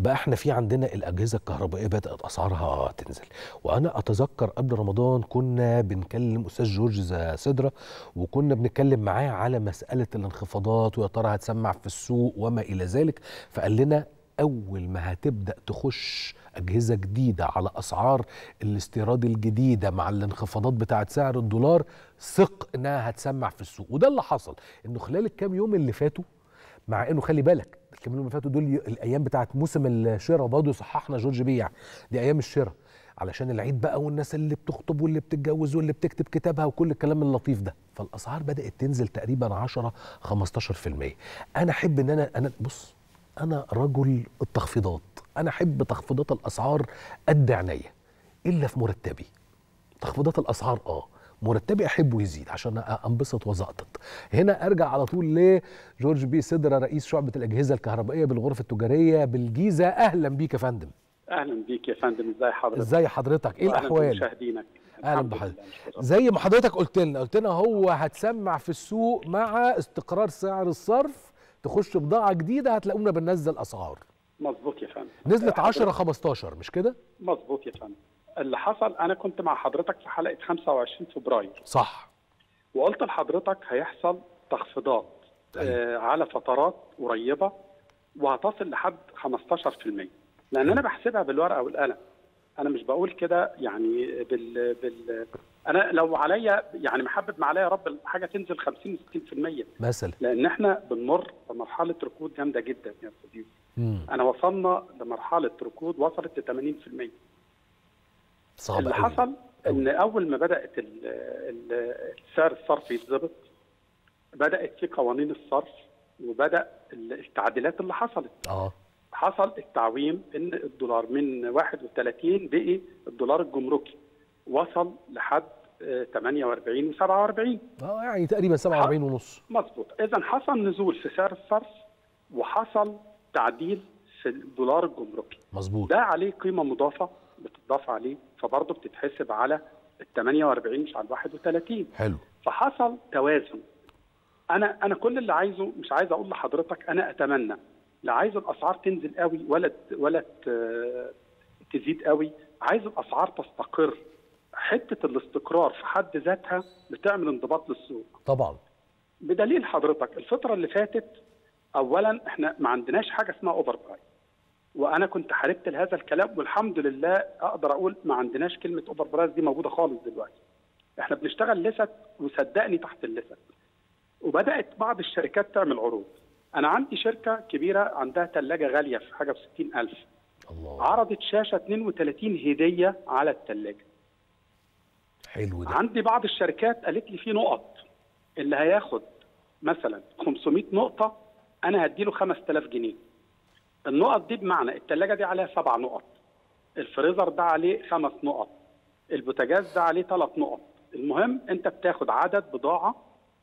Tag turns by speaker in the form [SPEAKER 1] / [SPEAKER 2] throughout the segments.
[SPEAKER 1] بقى احنا في عندنا الاجهزه الكهربائيه بدات اسعارها تنزل وانا اتذكر قبل رمضان كنا بنكلم استاذ جورج سدره وكنا بنتكلم معاه على مساله الانخفاضات ويا ترى هتسمع في السوق وما الى ذلك فقال لنا اول ما هتبدا تخش اجهزه جديده على اسعار الاستيراد الجديده مع الانخفاضات بتاعه سعر الدولار ثق انها هتسمع في السوق وده اللي حصل انه خلال الكام يوم اللي فاتوا مع انه خلي بالك الكام يوم اللي فاتوا دول الايام بتاعه موسم الشراء برضه صححنا جورج بيع دي ايام الشراء علشان العيد بقى والناس اللي بتخطب واللي بتتجوز واللي بتكتب كتابها وكل الكلام اللطيف ده فالاسعار بدات تنزل تقريبا 10 15% انا احب ان انا انا بص انا رجل التخفيضات انا احب تخفيضات الاسعار قد عينيا الا في مرتبي تخفيضات الاسعار اه مرتبي احبه يزيد عشان انبسط وزقطط هنا ارجع على طول لجورج بي سدره رئيس شعبه الاجهزه الكهربائيه بالغرفه التجاريه بالجيزه اهلا بيك يا فندم
[SPEAKER 2] اهلا بيك يا فندم ازي حضرتك
[SPEAKER 1] ازي حضرتك ايه الاحوال
[SPEAKER 2] مشاهدينك
[SPEAKER 1] اهلا بحضرتك زي ما حضرتك قلت لنا قلت لنا هو هتسمع في السوق مع استقرار سعر الصرف تخش بضاعه جديده هتلاقونا بننزل اسعار
[SPEAKER 2] مظبوط يا فندم
[SPEAKER 1] نزلت 10 15 مش كده
[SPEAKER 2] مظبوط يا فندم اللي حصل انا كنت مع حضرتك في حلقه 25 فبراير
[SPEAKER 1] صح
[SPEAKER 2] وقلت لحضرتك هيحصل تخفيضات آه على فترات قريبه وهتصل لحد 15% لان انا بحسبها بالورقه والقلم انا مش بقول كده يعني بال بال انا لو عليا يعني محبب ما عليا رب الحاجه تنزل 50 60%
[SPEAKER 1] مثلا
[SPEAKER 2] لان احنا بنمر بمرحله ركود جامده جدا يا استاذ انا وصلنا لمرحله ركود وصلت ل 80%
[SPEAKER 1] صعب
[SPEAKER 2] اللي
[SPEAKER 1] أوي.
[SPEAKER 2] حصل ان اول ما بدات ال ال سعر الصرف يتظبط بدات في قوانين الصرف وبدا التعديلات اللي حصلت
[SPEAKER 1] اه
[SPEAKER 2] حصل التعويم ان الدولار من 31 بقي الدولار الجمركي وصل لحد آه، 48 و47
[SPEAKER 1] اه يعني تقريبا 47 ونص
[SPEAKER 2] مظبوط اذا حصل نزول في سعر الصرف وحصل تعديل في الدولار الجمركي
[SPEAKER 1] مظبوط
[SPEAKER 2] ده عليه قيمه مضافه بتضاف عليه فبرضه بتتحسب على ال 48 مش على ال 31
[SPEAKER 1] حلو
[SPEAKER 2] فحصل توازن انا انا كل اللي عايزه مش عايز اقول لحضرتك انا اتمنى لا عايز الاسعار تنزل قوي ولا ت- ولا ت- تزيد قوي عايز الاسعار تستقر حته الاستقرار في حد ذاتها بتعمل انضباط للسوق
[SPEAKER 1] طبعا
[SPEAKER 2] بدليل حضرتك الفتره اللي فاتت اولا احنا ما عندناش حاجه اسمها اوفر برايس وانا كنت حاربت لهذا الكلام والحمد لله اقدر اقول ما عندناش كلمه اوفر برايس دي موجوده خالص دلوقتي احنا بنشتغل لست وصدقني تحت اللست وبدات بعض الشركات تعمل عروض انا عندي شركه كبيره عندها ثلاجه غاليه في حاجه ب 60000
[SPEAKER 1] الله
[SPEAKER 2] عرضت شاشه 32 هديه على الثلاجه
[SPEAKER 1] حلو ده
[SPEAKER 2] عندي بعض الشركات قالت لي في نقط اللي هياخد مثلا 500 نقطة أنا هديله 5000 جنيه. النقط دي بمعنى الثلاجة دي عليها سبع نقط. الفريزر ده عليه خمس نقط. البوتاجاز ده عليه ثلاث نقط. المهم أنت بتاخد عدد بضاعة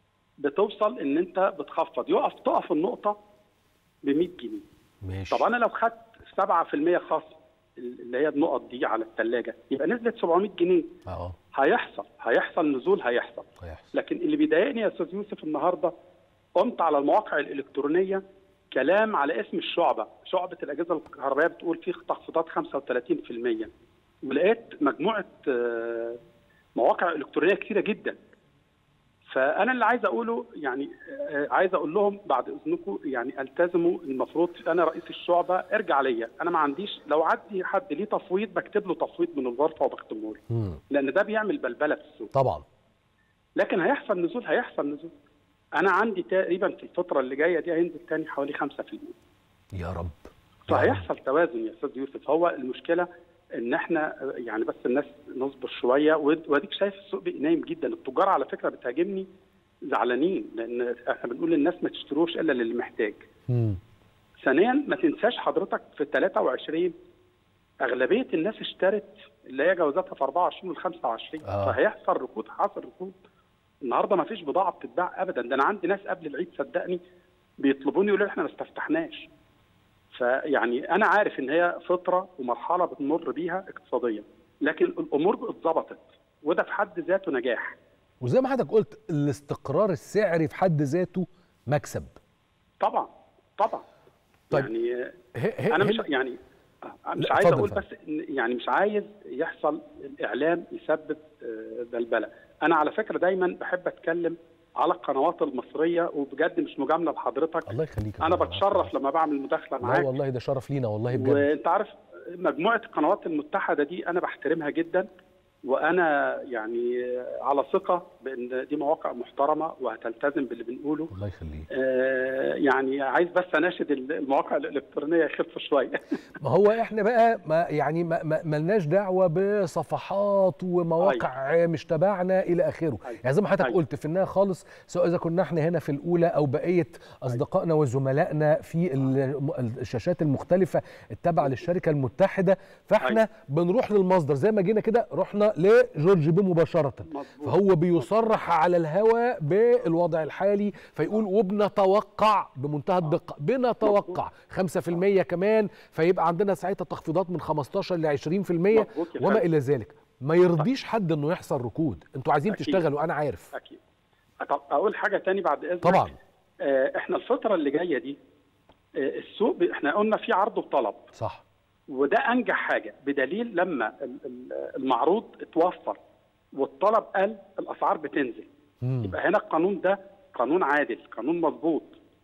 [SPEAKER 2] بتوصل إن أنت بتخفض يقف تقف النقطة ب 100 جنيه.
[SPEAKER 1] ماشي
[SPEAKER 2] طب أنا لو خدت 7% خصم اللي هي النقط دي على الثلاجة يبقى نزلت 700 جنيه.
[SPEAKER 1] اه
[SPEAKER 2] هيحصل هيحصل نزول هيحصل
[SPEAKER 1] هيحصل
[SPEAKER 2] لكن اللي بيضايقني يا استاذ يوسف النهارده قمت على المواقع الالكترونيه كلام على اسم الشعبه شعبه الاجهزه الكهربائيه بتقول في تخفيضات 35% ولقيت مجموعه آه، مواقع الكترونيه كثيره جدا فانا اللي عايز اقوله يعني آه، عايز اقول لهم بعد اذنكم يعني التزموا المفروض انا رئيس الشعبه ارجع ليا انا ما عنديش لو عندي حد ليه تفويض بكتب له تفويض من الغرفه وبختمه له
[SPEAKER 1] مم.
[SPEAKER 2] لان ده بيعمل بلبله في السوق
[SPEAKER 1] طبعا
[SPEAKER 2] لكن هيحصل نزول هيحصل نزول انا عندي تقريبا في الفتره اللي جايه دي هينزل تاني حوالي 5%
[SPEAKER 1] يا رب
[SPEAKER 2] فهيحصل توازن يا استاذ يوسف هو المشكله ان احنا يعني بس الناس نصبر شويه ود- واديك شايف السوق بقى نايم جدا التجار على فكره بتهاجمني زعلانين لان احنا بنقول للناس ما تشتروش الا للي محتاج
[SPEAKER 1] مم.
[SPEAKER 2] ثانيا ما تنساش حضرتك في 23 اغلبيه الناس اشترت اللي هي جوازاتها في 24 وال 25
[SPEAKER 1] آه.
[SPEAKER 2] فهيحصل ركود حاصل ركود النهارده ما فيش بضاعه بتتباع ابدا ده انا عندي ناس قبل العيد صدقني بيطلبوني يقولوا لي احنا ما استفتحناش فيعني انا عارف ان هي فتره ومرحله بنمر بيها اقتصاديا لكن الامور اتظبطت وده في حد ذاته نجاح
[SPEAKER 1] وزي ما حضرتك قلت الاستقرار السعري في حد ذاته مكسب
[SPEAKER 2] طبعا طبعا
[SPEAKER 1] طيب،
[SPEAKER 2] يعني
[SPEAKER 1] ه- ه-
[SPEAKER 2] انا مش
[SPEAKER 1] هنا-
[SPEAKER 2] يعني آه، مش
[SPEAKER 1] لا،
[SPEAKER 2] عايز
[SPEAKER 1] اتفضل
[SPEAKER 2] اقول
[SPEAKER 1] فندم.
[SPEAKER 2] بس إن- يعني مش عايز يحصل الاعلام يسبب آه، بلبله انا على فكره دايما بحب اتكلم على القنوات المصريه وبجد مش مجامله لحضرتك
[SPEAKER 1] الله يخليك يا
[SPEAKER 2] انا
[SPEAKER 1] فندم.
[SPEAKER 2] بتشرف لما بعمل مداخله
[SPEAKER 1] لا
[SPEAKER 2] معاك
[SPEAKER 1] والله ده شرف لينا والله بجد
[SPEAKER 2] وانت عارف مجموعه القنوات المتحده دي انا بحترمها جدا وانا يعني على ثقه بان دي مواقع محترمه وهتلتزم باللي بنقوله
[SPEAKER 1] الله يخليك
[SPEAKER 2] آه، يعني عايز بس اناشد المواقع الالكترونيه يخف شويه
[SPEAKER 1] ما هو احنا بقى ما يعني ما ما ملناش دعوه بصفحات ومواقع مش تبعنا الى اخره
[SPEAKER 2] أيوة.
[SPEAKER 1] يعني زي ما حضرتك
[SPEAKER 2] أيوة.
[SPEAKER 1] قلت في النهايه خالص سواء اذا كنا احنا هنا في الاولى او بقيه اصدقائنا وزملائنا في ال- الشاشات المختلفه التابعه للشركه المتحده فاحنا
[SPEAKER 2] أيوة.
[SPEAKER 1] بنروح للمصدر زي ما جينا كده رحنا لجورج بي مباشره
[SPEAKER 2] مظبوط.
[SPEAKER 1] فهو بيصرح على الهواء بالوضع الحالي فيقول وبنتوقع بمنتهى الدقه بنتوقع 5% كمان فيبقى عندنا ساعتها تخفيضات من 15 ل 20%
[SPEAKER 2] مظبوط يا
[SPEAKER 1] وما
[SPEAKER 2] فندم.
[SPEAKER 1] الى ذلك ما يرضيش حد انه يحصل ركود انتوا عايزين
[SPEAKER 2] أكيد.
[SPEAKER 1] تشتغلوا انا عارف
[SPEAKER 2] اكيد طب اقول حاجه تاني بعد اذنك
[SPEAKER 1] طبعا
[SPEAKER 2] آه، احنا الفتره اللي جايه دي آه، السوق ب- احنا قلنا في عرض وطلب
[SPEAKER 1] صح
[SPEAKER 2] وده انجح حاجه بدليل لما ال- ال- المعروض اتوفر والطلب قل الاسعار بتنزل
[SPEAKER 1] مم.
[SPEAKER 2] يبقى هنا القانون ده قانون عادل قانون مظبوط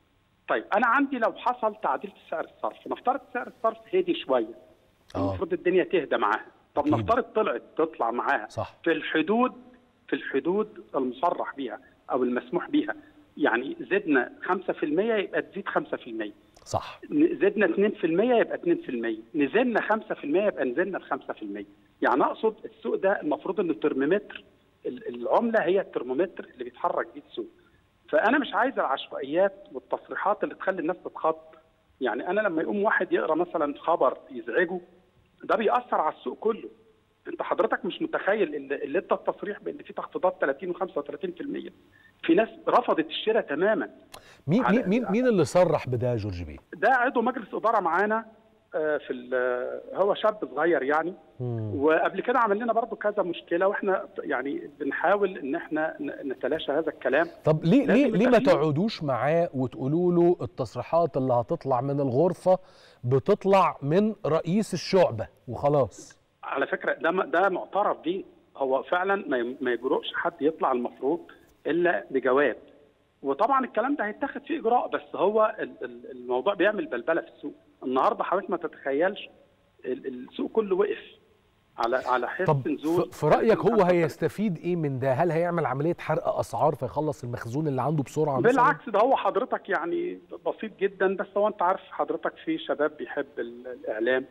[SPEAKER 2] طيب انا عندي لو حصل تعديل في سعر الصرف نفترض سعر الصرف هدي شويه
[SPEAKER 1] آه.
[SPEAKER 2] المفروض الدنيا تهدى معاها طب
[SPEAKER 1] أكيد.
[SPEAKER 2] نفترض طلعت تطلع معاها
[SPEAKER 1] صح
[SPEAKER 2] في الحدود في الحدود المصرح بيها او المسموح بيها يعني زدنا 5% يبقى تزيد 5%
[SPEAKER 1] صح
[SPEAKER 2] زدنا 2% يبقى 2% نزلنا 5% يبقى نزلنا ل 5% يعني اقصد السوق ده المفروض ان الترمومتر ال- العمله هي الترمومتر اللي بيتحرك بيه السوق فانا مش عايز العشوائيات والتصريحات اللي تخلي الناس تتخض يعني انا لما يقوم واحد يقرا مثلا خبر يزعجه ده بيأثر على السوق كله انت حضرتك مش متخيل اللي, اللي انت التصريح بان في تخفيضات 30 و35% في ناس رفضت الشراء تماما
[SPEAKER 1] مين
[SPEAKER 2] على-
[SPEAKER 1] مين مين, مين اللي صرح بده يا جورج بيه
[SPEAKER 2] ده عضو مجلس اداره معانا آه، في ال- هو شاب صغير يعني
[SPEAKER 1] مم.
[SPEAKER 2] وقبل كده عمل لنا برضو كذا مشكله واحنا يعني بنحاول ان احنا ن- نتلاشى هذا الكلام
[SPEAKER 1] طب ليه ليه
[SPEAKER 2] لازم
[SPEAKER 1] ليه
[SPEAKER 2] يبقى
[SPEAKER 1] ما
[SPEAKER 2] فيه-
[SPEAKER 1] تقعدوش معاه وتقولوا له التصريحات اللي هتطلع من الغرفه بتطلع من رئيس الشعبه وخلاص
[SPEAKER 2] على فكره ده م- ده معترف بيه هو فعلا ما ي- ما يجرؤش حد يطلع المفروض الا بجواب وطبعا الكلام ده هيتاخد فيه اجراء بس هو ال- ال- الموضوع بيعمل بلبله في السوق النهارده حضرتك ما تتخيلش ال- السوق كله وقف على على حس
[SPEAKER 1] طب
[SPEAKER 2] نزول
[SPEAKER 1] في- في رايك هو
[SPEAKER 2] 35.
[SPEAKER 1] هيستفيد ايه من ده هل هيعمل عمليه حرق اسعار فيخلص المخزون اللي عنده بسرعه مثلاً؟
[SPEAKER 2] بالعكس ده هو حضرتك يعني بسيط جدا بس هو انت عارف حضرتك في شباب بيحب ال- الاعلام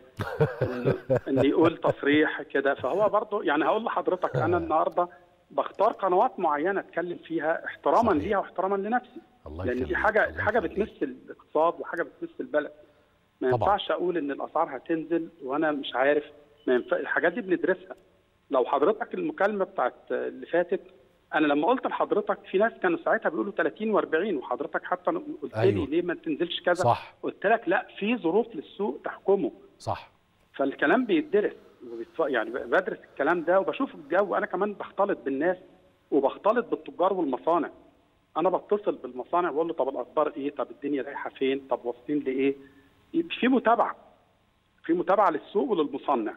[SPEAKER 2] ان إن يقول تصريح كده فهو برضه يعني هقول لحضرتك انا النهارده بختار قنوات معينه اتكلم فيها احتراما
[SPEAKER 1] صحيح.
[SPEAKER 2] ليها واحتراما لنفسي
[SPEAKER 1] الله
[SPEAKER 2] لان دي
[SPEAKER 1] يخليك،
[SPEAKER 2] حاجه
[SPEAKER 1] الله
[SPEAKER 2] حاجه
[SPEAKER 1] يخليك.
[SPEAKER 2] بتمس الاقتصاد وحاجه بتمس البلد ما
[SPEAKER 1] طبعاً.
[SPEAKER 2] ينفعش اقول ان الاسعار هتنزل وانا مش عارف ما ينفع الحاجات دي بندرسها لو حضرتك المكالمه بتاعت اللي فاتت انا لما قلت لحضرتك في ناس كانوا ساعتها بيقولوا 30 و40 وحضرتك حتى قلت
[SPEAKER 1] أيوة.
[SPEAKER 2] لي ليه ما تنزلش كذا
[SPEAKER 1] صح
[SPEAKER 2] قلت لك لا في ظروف للسوق تحكمه
[SPEAKER 1] صح
[SPEAKER 2] فالكلام بيدرس وبيتف- يعني بدرس الكلام ده وبشوف الجو انا كمان بختلط بالناس وبختلط بالتجار والمصانع انا بتصل بالمصانع بقول له طب الاخبار ايه طب الدنيا رايحه فين طب واصلين لايه في متابعه في متابعه للسوق وللمصنع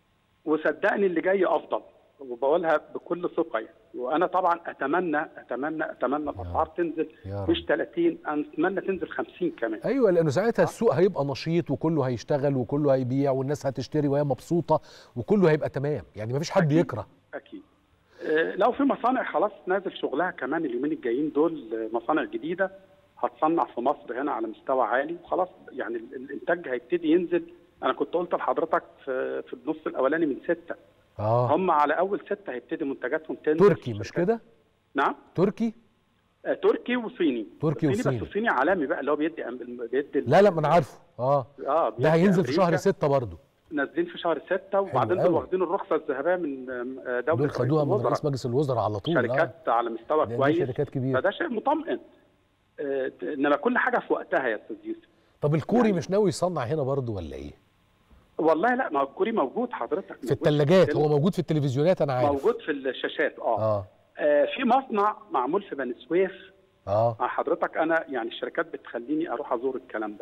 [SPEAKER 2] وصدقني اللي جاي افضل وبقولها بكل ثقه يعني وانا طبعا اتمنى اتمنى اتمنى الاسعار تنزل
[SPEAKER 1] يا رب.
[SPEAKER 2] مش 30 انا اتمنى تنزل 50 كمان
[SPEAKER 1] ايوه لانه ساعتها السوق هيبقى نشيط وكله هيشتغل وكله هيبيع والناس هتشتري وهي مبسوطه وكله هيبقى تمام يعني مفيش حد
[SPEAKER 2] أكيد.
[SPEAKER 1] يكره
[SPEAKER 2] اكيد آه، لو في مصانع خلاص نازل شغلها كمان اليومين الجايين دول آه، مصانع جديده هتصنع في مصر هنا على مستوى عالي وخلاص يعني ال- الانتاج هيبتدي ينزل انا كنت قلت لحضرتك في في النص الاولاني من ستة
[SPEAKER 1] اه
[SPEAKER 2] هم على اول ستة هيبتدي منتجاتهم تنزل
[SPEAKER 1] تركي مش كده
[SPEAKER 2] نعم
[SPEAKER 1] تركي
[SPEAKER 2] آه، تركي وصيني
[SPEAKER 1] تركي
[SPEAKER 2] صيني
[SPEAKER 1] وصيني.
[SPEAKER 2] بس صيني عالمي بقى اللي هو بيدي بيدي
[SPEAKER 1] لا لا ما انا عارفه اه
[SPEAKER 2] اه
[SPEAKER 1] ده
[SPEAKER 2] بيدي
[SPEAKER 1] هينزل في شهر
[SPEAKER 2] أمريكا.
[SPEAKER 1] ستة برضه
[SPEAKER 2] نازلين في شهر ستة وبعدين
[SPEAKER 1] أوي.
[SPEAKER 2] دول واخدين الرخصه الذهبيه من آه، دوله
[SPEAKER 1] دول
[SPEAKER 2] رئيس
[SPEAKER 1] خدوها من
[SPEAKER 2] الوزراء.
[SPEAKER 1] رئيس مجلس الوزراء على طول اه
[SPEAKER 2] شركات على مستوى
[SPEAKER 1] لأن دي
[SPEAKER 2] كويس
[SPEAKER 1] شركات كبيره
[SPEAKER 2] فده شيء مطمئن آه، انما كل حاجه في وقتها يا استاذ يوسف
[SPEAKER 1] طب الكوري
[SPEAKER 2] يعني-
[SPEAKER 1] مش ناوي يصنع هنا برضه ولا ايه
[SPEAKER 2] والله لا ما هو الكوري موجود حضرتك
[SPEAKER 1] في
[SPEAKER 2] موجود
[SPEAKER 1] الثلاجات
[SPEAKER 2] الفيلم.
[SPEAKER 1] هو موجود في التلفزيونات انا عارف
[SPEAKER 2] موجود في الشاشات اه,
[SPEAKER 1] اه
[SPEAKER 2] آه في مصنع معمول في بني سويف
[SPEAKER 1] اه
[SPEAKER 2] مع حضرتك انا يعني الشركات بتخليني اروح ازور الكلام ده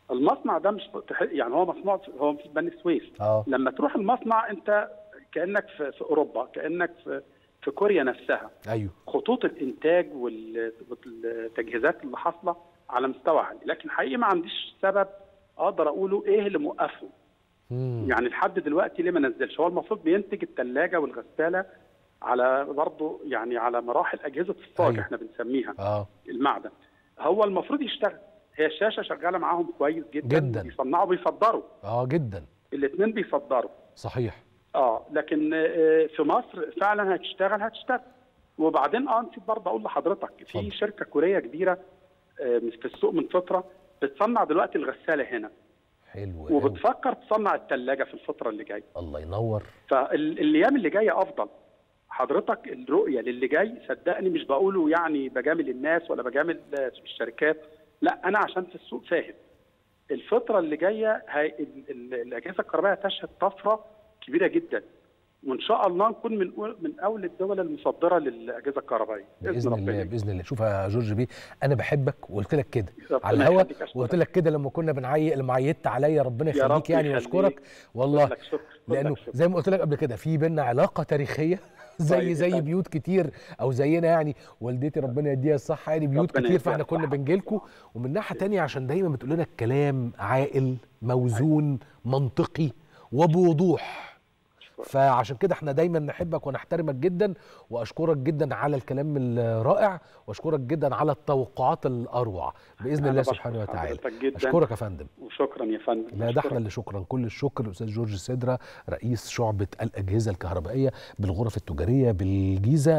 [SPEAKER 2] المصنع ده مش يعني هو مصنوع في- هو في بني سويف
[SPEAKER 1] اه
[SPEAKER 2] لما تروح المصنع انت كانك في, في اوروبا كانك في في كوريا نفسها
[SPEAKER 1] ايوه
[SPEAKER 2] خطوط الانتاج وال- والتجهيزات اللي حاصله على مستوى عالي لكن حقيقي ما عنديش سبب اقدر اقوله ايه اللي موقفهم
[SPEAKER 1] مم.
[SPEAKER 2] يعني لحد دلوقتي ليه ما نزلش هو المفروض بينتج الثلاجه والغساله على برضه يعني على مراحل اجهزه الصاج
[SPEAKER 1] أيوة.
[SPEAKER 2] احنا بنسميها
[SPEAKER 1] اه
[SPEAKER 2] المعدن هو المفروض يشتغل هي الشاشه شغاله معاهم كويس جدا
[SPEAKER 1] جداً.
[SPEAKER 2] بيصنعوا بيصدروا
[SPEAKER 1] اه جدا
[SPEAKER 2] الاثنين بيصدروا
[SPEAKER 1] صحيح
[SPEAKER 2] اه لكن آه، في مصر فعلا هتشتغل هتشتغل وبعدين اه نسيت برضه اقول لحضرتك في
[SPEAKER 1] اتفضل.
[SPEAKER 2] شركه كوريه كبيره آه، في السوق من فتره بتصنع دلوقتي الغساله هنا
[SPEAKER 1] حلو قوي
[SPEAKER 2] وبتفكر تصنع الثلاجه في الفتره اللي جايه
[SPEAKER 1] الله ينور
[SPEAKER 2] فالايام اللي جايه افضل حضرتك الرؤيه للي جاي صدقني مش بقوله يعني بجامل الناس ولا بجامل آه، الشركات لا انا عشان في السوق فاهم الفتره اللي جايه هي ال- ال- الاجهزه الكهربائيه تشهد طفره كبيره جدا وان شاء الله نكون من أول- من اول الدول المصدره للاجهزه الكهربائيه
[SPEAKER 1] باذن الله
[SPEAKER 2] ربنا.
[SPEAKER 1] باذن الله شوف يا جورج بيه انا بحبك وقلت لك كده
[SPEAKER 2] ربنا
[SPEAKER 1] على الهوا
[SPEAKER 2] يخليك، أشكرك.
[SPEAKER 1] وقلت لك كده لما كنا بنعيق لما عيدت عليا ربنا
[SPEAKER 2] يا رب
[SPEAKER 1] يخليك يعني
[SPEAKER 2] يخليك.
[SPEAKER 1] واشكرك والله
[SPEAKER 2] لك شكر
[SPEAKER 1] لانه
[SPEAKER 2] لك شكر.
[SPEAKER 1] زي ما قلت لك قبل كده في بينا علاقه تاريخيه زي
[SPEAKER 2] طيب،
[SPEAKER 1] زي
[SPEAKER 2] طيب.
[SPEAKER 1] بيوت كتير او زينا يعني والدتي ربنا يديها الصحه يعني بيوت
[SPEAKER 2] ربنا
[SPEAKER 1] كتير
[SPEAKER 2] يديها
[SPEAKER 1] فاحنا كنا
[SPEAKER 2] الصحة.
[SPEAKER 1] بنجيلكوا ومن ناحيه تانية عشان دايما بتقول لنا الكلام عاقل موزون منطقي وبوضوح فعشان كده احنا دايما نحبك ونحترمك جدا واشكرك جدا على الكلام الرائع واشكرك جدا على التوقعات الاروع باذن
[SPEAKER 2] أنا
[SPEAKER 1] الله
[SPEAKER 2] بشكر
[SPEAKER 1] سبحانه وتعالى
[SPEAKER 2] حضرتك جدا.
[SPEAKER 1] اشكرك يا فندم
[SPEAKER 2] وشكرا يا فندم
[SPEAKER 1] لا ده
[SPEAKER 2] أشكرك.
[SPEAKER 1] احنا اللي شكرا كل الشكر الاستاذ جورج سدره رئيس شعبه الاجهزه الكهربائيه بالغرف التجاريه بالجيزه